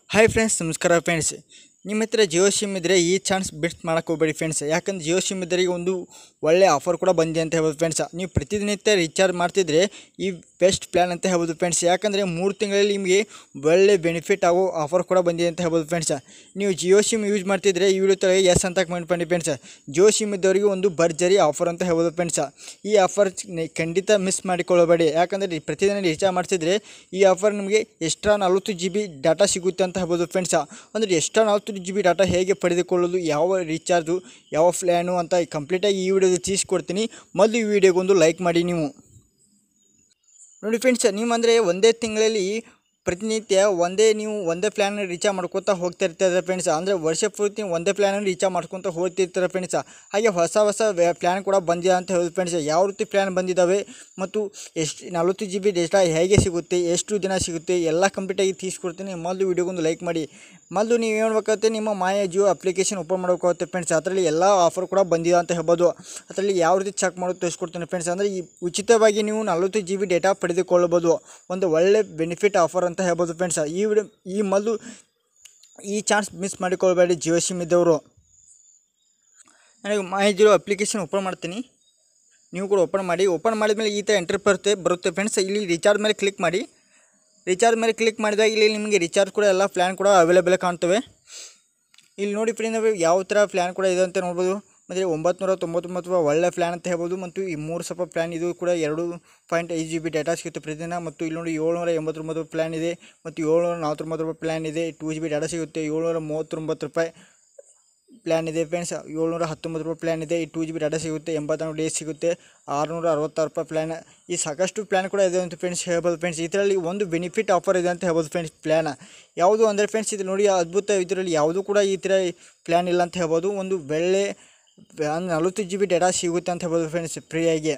hi friends ನಮಸ್ಕಾರ friends ನಿಮ್ಮ ಹತ್ರ ಜಿಯೋ ಸಿಮ್ ಇದ್ದರೆ ಈ ಚಾನ್ಸ್ ಬಿಟ್ ಮಾಡೋಕೆ ಹೋಗ್ಬೇಡಿ ಫ್ರೆಂಡ್ಸ್ ಯಾಕಂದ್ರೆ ಜಿಯೋ ಸಿಮ್ ಇದ್ದರಿಗೆ ಒಂದು ಒಳ್ಳೆ ಆಫರ್ ಕೂಡ ಬಂದಿದೆ ಅಂತ ಹೇಳ್ಬೋದು ಫ್ರೆಂಡ್ಸ್ ನೀವು ಪ್ರತಿದಿನಿತ್ಯ ರೀಚಾರ್ಜ್ ಮಾಡ್ತಿದ್ರೆ ಈ ಬೆಸ್ಟ್ ಪ್ಲ್ಯಾನ್ ಅಂತ ಹೇಳ್ಬೋದು ಫ್ರೆಂಡ್ಸ್ ಯಾಕಂದರೆ ಮೂರು ತಿಂಗಳಲ್ಲಿ ನಿಮಗೆ ಒಳ್ಳೆ ಬೆನಿಫಿಟ್ ಆಗೋ ಆಫರ್ ಕೂಡ ಬಂದಿದೆ ಅಂತ ಹೇಳ್ಬೋದು ಫ್ರೆಂಡ್ಸ್ ನೀವು ಜಿಯೋ ಸಿಮ್ ಯೂಸ್ ಮಾಡ್ತಿದ್ರೆ ಈ ವಿಡಿಯೋ ತಳಗೆ ಎಸ್ ಅಂತ ಕಮೆಂಟ್ ಮಾಡಿ ಫ್ರೆಂಡ್ಸ್ ಜಿಯೋ ಸಿಮ್ ಇದ್ದವರಿಗೆ ಒಂದು ಭರ್ಜರಿ ಆಫರ್ ಅಂತ ಹೇಳ್ಬೋದು ಫ್ರೆಂಡ್ಸ್ ಈ ಆಫರ್ ಖಂಡಿತ ಮಿಸ್ ಮಾಡಿಕೊಳ್ಳಬೇಡಿ ಯಾಕಂದರೆ ಪ್ರತಿದಿನ ರೀಚಾರ್ಜ್ ಮಾಡ್ತಿದ್ರೆ ಈ ಆಫರ್ ನಿಮಗೆ ಎಕ್ಸ್ಟ್ರಾ ನಲ್ವತ್ತು ಜಿ ಬಿ ಡಾಟಾ ಸಿಗುತ್ತೆ ಅಂತ ಹೇಳ್ಬೋದು ಫ್ರೆಂಡ್ಸ್ ಅಂದರೆ ಎಕ್ಸ್ಟ್ರಾ ನಲ್ವತ್ತು ಜಿ ಬಿ ಡಾಟಾ ಹೇಗೆ ಪಡೆದುಕೊಳ್ಳೋದು ಯಾವ ರೀಚಾರ್ಜು ಯಾವ ಪ್ಲ್ಯಾನು ಅಂತ ಕಂಪ್ಲೀಟಾಗಿ ಈ ವಿಡಿಯೋದಲ್ಲಿ ತಿಳಿಸ್ಕೊಡ್ತೀನಿ ಮೊದಲು ಈ ವಿಡಿಯೋಗೊಂದು ಲೈಕ್ ಮಾಡಿ ನೀವು ನೋಡಿ ಫ್ರೆಂಡ್ಸ್ ನೀವು ಅಂದರೆ ಒಂದೇ ತಿಂಗಳಲ್ಲಿ ಪ್ರತಿನಿತ್ಯ ಒಂದೇ ನೀವು ಒಂದೇ ಪ್ಲ್ಯಾನ್ ರೀಚಾರ್ಜ್ ಮಾಡ್ಕೊತಾ ಹೋಗ್ತಾ ಇರ್ತಾರೆ ಫ್ರೆಂಡ್ಸ್ ಅಂದರೆ ವರ್ಷ ಪೂರ್ತಿ ಒಂದೇ ಪ್ಲ್ಯಾನ್ ರೀಚಾರ್ಜ್ ಮಾಡ್ಕೊತಾ ಹೋಗ್ತಿರ್ತಾರೆ ಫ್ರೆಂಡ್ಸ್ ಹಾಗೆ ಹೊಸ ಹೊಸ ಪ್ಲ್ಯಾನ್ ಕೂಡ ಬಂದಿದೆ ಅಂತ ಹೇಳಿ ಫ್ರೆಂಡ್ಸ್ ಯಾವ ರೀತಿ ಪ್ಲ್ಯಾನ್ ಬಂದಿದ್ದಾವೆ ಮತ್ತು ಎಷ್ಟು ನಲ್ವತ್ತು ಜಿ ಬಿ ಡೇಟಾ ಹೇಗೆ ಸಿಗುತ್ತೆ ಎಷ್ಟು ದಿನ ಸಿಗುತ್ತೆ ಎಲ್ಲ ಕಂಪ್ಲೀಟಾಗಿ ತಿಳಿಸ್ಕೊಡ್ತೀನಿ ಮೊದಲು ವಿಡಿಯೋಗೊಂದು ಲೈಕ್ ಮಾಡಿ ಮೊದಲು ನೀವು ಏನು ಮಾಡ್ಬೇಕಾಗುತ್ತೆ ನಿಮ್ಮ ಮಾಯ ಜಿಯೋ ಅಪ್ಲಿಕೇಶನ್ ಓಪನ್ ಮಾಡ್ಬೇಕಾಗುತ್ತೆ ಫ್ರೆಂಡ್ಸ್ ಅದರಲ್ಲಿ ಎಲ್ಲ ಆಫರ್ ಕೂಡ ಬಂದಿದೆ ಅಂತ ಹೇಳ್ಬೋದು ಅದರಲ್ಲಿ ಯಾವ ರೀತಿ ಚೆಕ್ ಮಾಡೋದು ತಿಳಿಸ್ಕೊಡ್ತೀನಿ ಫ್ರೆಂಡ್ಸ್ ಅಂದರೆ ಈ ಉಚಿತವಾಗಿ ನೀವು ನಲ್ವತ್ತು ಜಿ ಬಿ ಡೇಟಾ ಪಡೆದುಕೊಳ್ಳಬಹುದು ಒಂದು ಒಳ್ಳೆ ಬೆನಿಫಿಟ್ ಆಫರ್ ಅಂತ ಹೇಳ್ಬೋದು ಫ್ರೆಂಡ್ಸ್ ಈ ವಿಡಿಯೋ ಈ ಮೊದಲು ಈ ಚಾನ್ಸ್ ಮಿಸ್ ಮಾಡಿಕೊಳ್ಬೇಡಿ ಜಿಯೋ ಸಿಮ್ ಇದ್ದವರು ನನಗೆ ಮಾಯ ಜಿಯೋ ಅಪ್ಲಿಕೇಶನ್ ಓಪನ್ ಮಾಡ್ತೀನಿ ನೀವು ಕೂಡ ಓಪನ್ ಮಾಡಿ ಓಪನ್ ಮಾಡಿದ್ಮೇಲೆ ಈ ಥರ ಎಂಟ್ರಿ ಬರುತ್ತೆ ಬರುತ್ತೆ ಫ್ರೆಂಡ್ಸ್ ಇಲ್ಲಿ ರೀಚಾರ್ಜ್ ಮೇಲೆ ಕ್ಲಿಕ್ ಮಾಡಿ ರೀಚಾರ್ಜ್ ಮೇಲೆ ಕ್ಲಿಕ್ ಮಾಡಿದಾಗ ಇಲ್ಲಿ ನಿಮಗೆ ರೀಚಾರ್ಜ್ ಕೂಡ ಎಲ್ಲ ಪ್ಲ್ಯಾನ್ ಕೂಡ ಅವೈಲೇಬಲ್ ಕಾಣ್ತವೆ ಇಲ್ಲಿ ನೋಡಿ ಫ್ರೆಂಡ್ ಯಾವ ಥರ ಪ್ಲ್ಯಾನ್ ಕೂಡ ಇದೆ ಅಂತ ನೋಡ್ಬೋದು ಮತ್ತು ಒಂಬತ್ತು ನೂರ ತೊಂಬತ್ತೊಂಬತ್ತು ರೂಪಾಯಿ ಒಳ್ಳೆ ಪ್ಲ್ಯಾನ್ ಅಂತ ಹೇಳ್ಬೋದು ಮತ್ತು ಈ ಮೂರು ಸಾವಿರ ಪ್ಲ್ಯಾನ್ ಇದು ಕೂಡ ಎರಡು ಪಾಯಿಂಟ್ ಐದು ಜಿ ಬಿ ಡೇಟಾ ಸಿಗುತ್ತೆ ಪ್ರತಿದಿನ ಮತ್ತು ಇಲ್ಲಿ ನೋಡಿ ಏಳ್ನೂರ ಎಂಬತ್ತೊಂಬತ್ತು ರೂಪಾಯಿ ಪ್ಲ್ಯಾನ್ ಇದೆ ಮತ್ತು ಏಳ್ನೂರ ನಲ್ವತ್ತೊಂಬತ್ತು ರೂಪಾಯಿ ಪ್ಲ್ಯಾನ್ ಇದೆ ಟೂ ಜಿ ಬಿ ಡೇಟಾ ಸಿಗುತ್ತೆ ಏಳ್ನೂರ ಮೂವತ್ತೊಂಬತ್ತು ರೂಪಾಯಿ ಪ್ಲ್ಯಾನ್ ಇದೆ ಫ್ರೆಂಡ್ಸ್ ಏಳ್ನೂರ ಹತ್ತೊಂಬತ್ತು ರೂಪಾಯಿ ಪ್ಲ್ಯಾನ್ ಇದೆ ಈ ಟೂ ಜಿ ಬಿ ಡಾಟಾ ಸಿಗುತ್ತೆ ಎಂಬತ್ತಾರು ಡೇಸ್ ಸಿಗುತ್ತೆ ಆರುನೂರ ಅರವತ್ತಾರು ರೂಪಾಯಿ ಪ್ಲ್ಯಾನ್ ಈ ಸಾಕಷ್ಟು ಪ್ಲ್ಯಾನ್ ಕೂಡ ಇದೆ ಅಂತ ಫ್ರೆಂಡ್ಸ್ ಹೇಳ್ಬೋದು ಫ್ರೆಂಡ್ಸ್ ಇದರಲ್ಲಿ ಒಂದು ಬೆನಿಫಿಟ್ ಆಫರ್ ಇದೆ ಅಂತ ಹೇಳ್ಬೋದು ಫ್ರೆಂಡ್ಸ್ ಪ್ಲ್ಯಾನ್ ಯಾವುದು ಅಂದರೆ ಫ್ರೆಂಡ್ಸ್ ಇದು ನೋಡಿ ಅದ್ಭುತ ಇದರಲ್ಲಿ ಯಾವುದೂ ಕೂಡ ಈ ಥರ ಪ್ಲ್ಯಾನ್ ಇಲ್ಲ ಅಂತ ಹೇಳ್ಬೋದು ಒಂದು ಬೆಳ್ಳೆ ನಲ್ವತ್ತು ಜಿ ಬಿ ಡೇಟಾ ಸಿಗುತ್ತೆ ಅಂತ ಹೇಳ್ಬೋದು ಫ್ರೆಂಡ್ಸ್ ಫ್ರೀಯಾಗಿ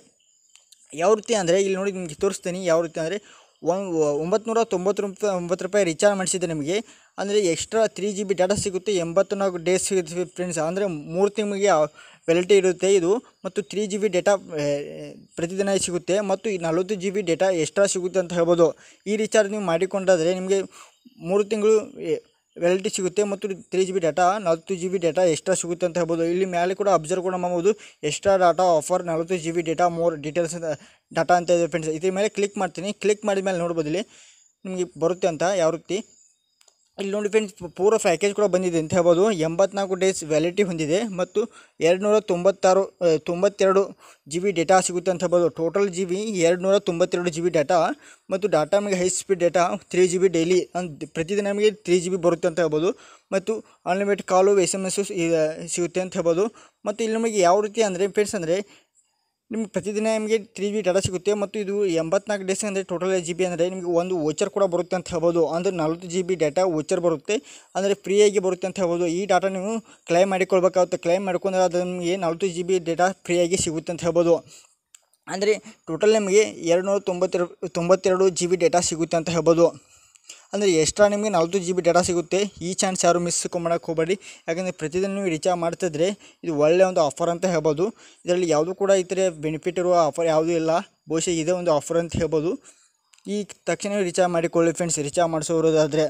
ಯಾವ ರೀತಿ ಅಂದರೆ ಇಲ್ಲಿ ನೋಡಿ ನಿಮಗೆ ತೋರಿಸ್ತೀನಿ ಯಾವ ರೀತಿ ಅಂದರೆ ಒಂದು ಒಂಬತ್ತು ನೂರ ತೊಂಬತ್ತು ರೂಪಾಯಿ ಒಂಬತ್ತು ರೂಪಾಯಿ ರೀಚಾರ್ಜ್ ಮಾಡಿಸಿದ್ರೆ ನಿಮಗೆ ಅಂದರೆ extra three G B data ಸಿಗುತ್ತೆ ಎಂಬತ್ತು ನಾಲ್ಕು ಡೇಸ್ ಸಿಗುತ್ತೆ ಫ್ರೆಂಡ್ಸ್ ಅಂದರೆ ಮೂರು ತಿಂಗಳಿಗೆ ವ್ಯಾಲಿಟಿ ಇರುತ್ತೆ ಇದು ಮತ್ತು ತ್ರೀ ಜಿ ಬಿ ಡೇಟಾ ಪ್ರತಿದಿನ ಸಿಗುತ್ತೆ ಮತ್ತು ಈ ನಲ್ವತ್ತು ಜಿ ಬಿ ಡೇಟಾ ಎಕ್ಸ್ಟ್ರಾ ಸಿಗುತ್ತೆ ಅಂತ ಹೇಳ್ಬೋದು ಈ ರೀಚಾರ್ಜ್ ನೀವು ಮಾಡಿಕೊಂಡಾದರೆ ನಿಮಗೆ ಮೂರು ತಿಂಗಳು ವ್ಯಾಲಿಟಿ ಸಿಗುತ್ತೆ ಮತ್ತು ತ್ರೀ ಜಿ ಬಿ ಡಾಟಾ ನಲ್ವತ್ತು ಜಿ ಬಿ ಡೇಟಾ ಎಕ್ಸ್ಟ್ರಾ ಸಿಗುತ್ತೆ ಅಂತ ಹೇಳ್ಬೋದು ಇಲ್ಲಿ ಮೇಲೆ ಕೂಡ ಅಬ್ಸರ್ವ್ ಕೂಡ ಮಾಡ್ಬೋದು ಎಕ್ಸ್ಟ್ರಾ ಡಾಟಾ ಆಫರ್ ನಲ್ವತ್ತು G B data more details data ಅಂತ ಇದೆ ಫ್ರೆಂಡ್ಸ್ ಇದ್ರ ಮೇಲೆ ಕ್ಲಿಕ್ ಮಾಡ್ತೀನಿ ಕ್ಲಿಕ್ ಮಾಡಿದ ಮೇಲೆ ನೋಡ್ಬೋದು ಇಲ್ಲಿ ನಿಮಗೆ ಬರುತ್ತೆ ಅಂತ ಯಾವ ರೀತಿ ಇಲ್ಲಿ ನೋಡಿ ಫ್ರೆಂಡ್ಸ್ ಪೂರ ಪ್ಯಾಕೇಜ್ ಕೂಡ ಬಂದಿದೆ ಅಂತ ಹೇಳ್ಬೋದು ಎಂಬತ್ನಾಲ್ಕು ಡೇಸ್ ವ್ಯಾಲಿಟಿ ಹೊಂದಿದೆ ಮತ್ತು ಎರಡು ನೂರ ತೊಂಬತ್ತಾರು ತೊಂಬತ್ತೆರಡು ಜಿ ಬಿ ಡೇಟಾ ಸಿಗುತ್ತೆ ಅಂತ ಹೇಳ್ಬೋದು ಟೋಟಲ್ ಜಿ ಬಿ ಎರಡು ನೂರ ತೊಂಬತ್ತೆರಡು ಜಿ ಬಿ ಡಾಟಾ ಮತ್ತು ಡಾಟಾ ನಮಗೆ high speed data three G B daily ಅಂದ್ ಪ್ರತಿದಿನ ನಮಗೆ ತ್ರೀ ಜಿ ಬಿ ಬರುತ್ತೆ ಅಂತ ಹೇಳ್ಬೋದು ಮತ್ತು unlimited call S M S ಸಿಗುತ್ತೆ ಅಂತ ಹೇಳ್ಬೋದು ಮತ್ತು ಇಲ್ಲಿ ನಮಗೆ ಯಾವ ರೀತಿ ಅಂದರೆ ಫ್ರೆಂಡ್ಸ್ ಅಂದರೆ ನಿಮ್ಗೆ ಪ್ರತಿದಿನ ನಿಮಗೆ ತ್ರೀ ಜಿ ಬಿ ಡಾಟಾ ಸಿಗುತ್ತೆ ಮತ್ತು ಇದು ಎಂಬತ್ನಾಲ್ಕು ಡೇಸ್ ಅಂದರೆ ಟೋಟಲ್ ಜಿ ಬಿ ಅಂದರೆ ನಿಮಗೆ ಒಂದು ವೋಚರ್ ಕೂಡ ಬರುತ್ತೆ ಅಂತ ಹೇಳ್ಬೋದು ಅಂದರೆ ನಲ್ವತ್ತು ಜಿ ಬಿ ಡಾಟಾ ವೋಚರ್ ಬರುತ್ತೆ ಅಂದರೆ ಫ್ರೀಯಾಗಿ ಬರುತ್ತೆ ಅಂತ ಹೇಳ್ಬೋದು ಈ ಡಾಟಾ ನೀವು ಕ್ಲೈಮ್ ಮಾಡಿಕೊಳ್ಬೇಕಾಗುತ್ತೆ ಕ್ಲೈಮ್ ಮಾಡ್ಕೊಂಡ್ರೆ ಅದು ನಿಮಗೆ ನಲ್ವತ್ತು ಜಿ ಬಿ ಡೇಟಾ ಫ್ರೀಯಾಗಿ ಸಿಗುತ್ತೆ ಅಂತ ಹೇಳ್ಬೋದು ಅಂದರೆ ಟೋಟಲ್ ನಿಮಗೆ ಎರಡು ನೂರ ತೊಂಬತ್ತೆರಡು ತೊಂಬತ್ತೆರಡು ಜಿ ಬಿ ಡೇಟಾ ಸಿಗುತ್ತೆ ಅಂತ ಹೇಳ್ಬೋದು ಅಂದರೆ ಎಕ್ಸ್ಟ್ರಾ ನಿಮಗೆ ನಲ್ವತ್ತು ಜಿ ಬಿ ಡೇಟಾ ಸಿಗುತ್ತೆ ಈ ಚಾನ್ಸ್ ಯಾರು ಮಿಸ್ ಮಾಡೋಕ್ಕೆ ಹೋಗಬೇಡಿ ಯಾಕಂದರೆ ಪ್ರತಿದಿನ ನೀವು ರೀಚಾರ್ಜ್ ಮಾಡ್ತಿದ್ರೆ ಇದು ಒಳ್ಳೆಯ ಒಂದು ಆಫರ್ ಅಂತ ಹೇಳ್ಬೋದು ಇದರಲ್ಲಿ ಯಾವುದೂ ಕೂಡ ಈ ಥರ ಬೆನಿಫಿಟ್ ಇರುವ ಆಫರ್ ಯಾವುದೂ ಇಲ್ಲ ಬಹುಶಃ ಇದೇ ಒಂದು ಆಫರ್ ಅಂತ ಹೇಳ್ಬೋದು ಈ ತಕ್ಷಣ ರೀಚಾರ್ಜ್ ಮಾಡಿಕೊಳ್ಳಿ ಫ್ರೆಂಡ್ಸ್ ರೀಚಾರ್ಜ್ ಮಾಡಿಸೋದಾದರೆ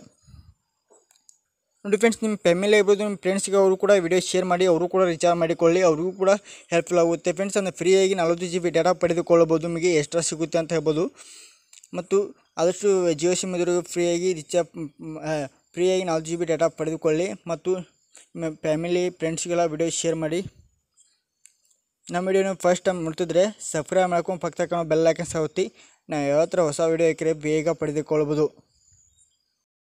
ನೋಡಿ ಫ್ರೆಂಡ್ಸ್ ನಿಮ್ಮ ಫ್ಯಾಮಿಲಿ ಇರ್ಬೋದು ನಿಮ್ಮ ಫ್ರೆಂಡ್ಸ್ಗೆ ಅವರು ಕೂಡ ವಿಡಿಯೋ ಶೇರ್ ಮಾಡಿ ಅವರು ಕೂಡ ರೀಚಾರ್ಜ್ ಮಾಡಿಕೊಳ್ಳಿ ಅವ್ರಿಗೂ ಕೂಡ ಹೆಲ್ಪ್ಫುಲ್ ಆಗುತ್ತೆ ಫ್ರೆಂಡ್ಸ್ ಅಂದರೆ ಫ್ರೀಯಾಗಿ ನಲ್ವತ್ತು ಜಿ ಬಿ ಡೇಟಾ ಪಡೆದುಕೊಳ್ಳಬೋದು ನಿಮಗೆ ಎಕ್ಸ್ಟ್ರಾ ಸಿಗುತ್ತೆ ಅಂತ ಹೇಳ್ಬೋದು ಮತ್ತು ಆದಷ್ಟು ಜಿಯೋ ಸಿಮ್ ಇದ್ರಿಗೂ ಫ್ರೀಯಾಗಿ ರೀಚಾರ್ಜ್ ಫ್ರೀಯಾಗಿ ನಾಲ್ಕು ಜಿ ಬಿ ಡೇಟಾ ಪಡೆದುಕೊಳ್ಳಿ ಮತ್ತು ನಿಮ್ಮ ಫ್ಯಾಮಿಲಿ ಫ್ರೆಂಡ್ಸ್ಗೆಲ್ಲ ವಿಡಿಯೋ ಶೇರ್ ಮಾಡಿ ನಮ್ಮ ವಿಡಿಯೋನ ಫಸ್ಟ್ ಟೈಮ್ ನೋಡ್ತಿದ್ರೆ ಸಬ್ಸ್ಕ್ರೈಬ್ ಮಾಡ್ಕೊಂಡು ಪಕ್ಕ ಬೆಲ್ ಹಾಕಿ ಸವತಿ ನಾವು ಯಾವ ಥರ ಹೊಸ ವಿಡಿಯೋ ಹಾಕಿದ್ರೆ ಬೇಗ ಪಡೆದುಕೊಳ್ಬೋದು